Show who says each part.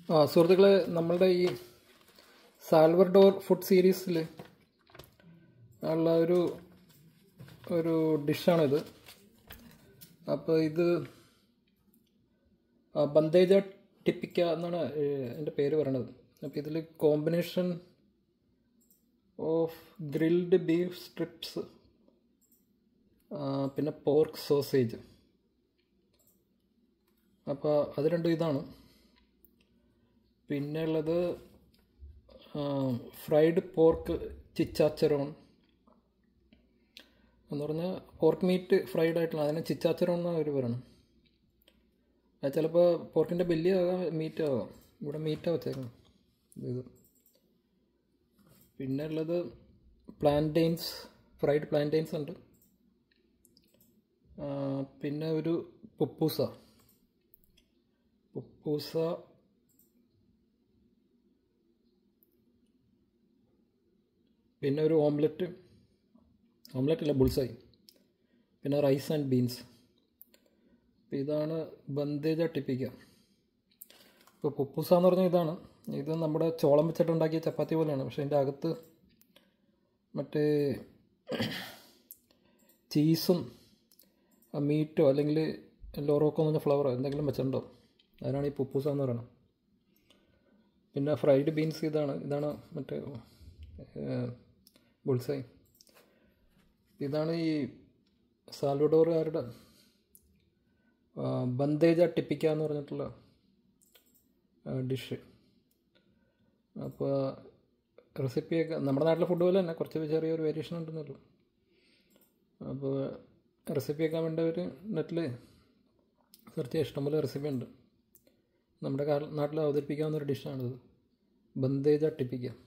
Speaker 1: ആ സുഹൃത്തുക്കളെ നമ്മളുടെ ഈ സാൽവർഡോർ ഫുഡ് സീരീസിൽ ഉള്ള ഒരു ഒരു ഡിഷാണിത് അപ്പോൾ ഇത് ആ, ബന്തേജ ടിപ്പിക്ക എന്നാണ് എൻ്റെ പേര് പറയണത് അപ്പോൾ ഇതിൽ combination of grilled beef strips പിന്നെ പോർക്ക് സോസേജ് അപ്പോൾ അത് രണ്ടും ഇതാണ് പിന്നെ ഉള്ളത് ഫ്രൈഡ് പോർക്ക് ചിച്ചാച്ചറോൺ എന്ന് പറഞ്ഞാൽ പോർക്ക് മീറ്റ് ഫ്രൈഡ് ആയിട്ടുള്ള അതിനെ ചിച്ചാച്ചറോൺ എന്നാണ് അവർ പറയണം അത് ചിലപ്പോൾ പോർക്കിൻ്റെ ബെല്ലി ആകാം മീറ്റ് ആകാം ഇവിടെ മീറ്റാണ് വെച്ചേക്കണം ഇത് പിന്നെ ഉള്ളത് പ്ലാന്റെയിൻസ് ഫ്രൈഡ് പ്ലാന്റെയിൻസ് ഉണ്ട് ആ, പിന്നെ ഒരു പുപ്പൂസ പുപ്പൂസ പിന്നെ ഒരു ഓംലെറ്റ് ഓംലെറ്റ് അല്ല ബുൾസായി പിന്നെ റൈസ് ആൻഡ് ബീൻസ് അപ്പോൾ ഇതാണ് ബന്ദേജ ടിപ്പിക്ക ഇപ്പോൾ പുപ്പൂസ എന്ന് പറഞ്ഞാൽ ഇതാണ് ഇത് നമ്മുടെ ചോളം വെച്ചിട്ടുണ്ടാക്കിയ ചപ്പാത്തി പോലെയാണ് പക്ഷേ ഇതിൻ്റെ അകത്ത് മറ്റേ ചീസും മീറ്റോ അല്ലെങ്കിൽ ലോറോക്കോ എന്ന് പറഞ്ഞ ഫ്ലവറോ എന്തെങ്കിലും വെച്ചിട്ടുണ്ടോ അതിനാണ് ഈ പുപ്പൂസ എന്ന് പറയുന്നത് പിന്നെ ഫ്രൈഡ് ബീൻസ് ഇതാണ് ഇതാണ് മറ്റേ ബുൾസായി ഇതാണ് ഈ സാൽവഡോറുകാരുടെ ആ, ബന്തേജ ടിപ്പിക്ക എന്ന് പറഞ്ഞിട്ടുള്ള ഡിഷ് അപ്പോൾ റെസിപ്പിയൊക്കെ നമ്മുടെ നാട്ടിലെ ഫുഡ് പോലെ തന്നെ കുറച്ച് ചെറിയൊരു വേരിയേഷൻ ഉണ്ടെന്നുള്ളൂ അപ്പോൾ റെസിപ്പിയൊക്കെ വേണ്ടവർ നെറ്റിൽ സെർച്ച് ചെയ്യാൻ ഇഷ്ടംപോലെ റെസിപ്പി ഉണ്ട് നമ്മുടെ കാ- നാട്ടിൽ അവതരിപ്പിക്കാവുന്ന ഒരു ഡിഷാണിത് ബന്തേജ ടിപ്പിക്ക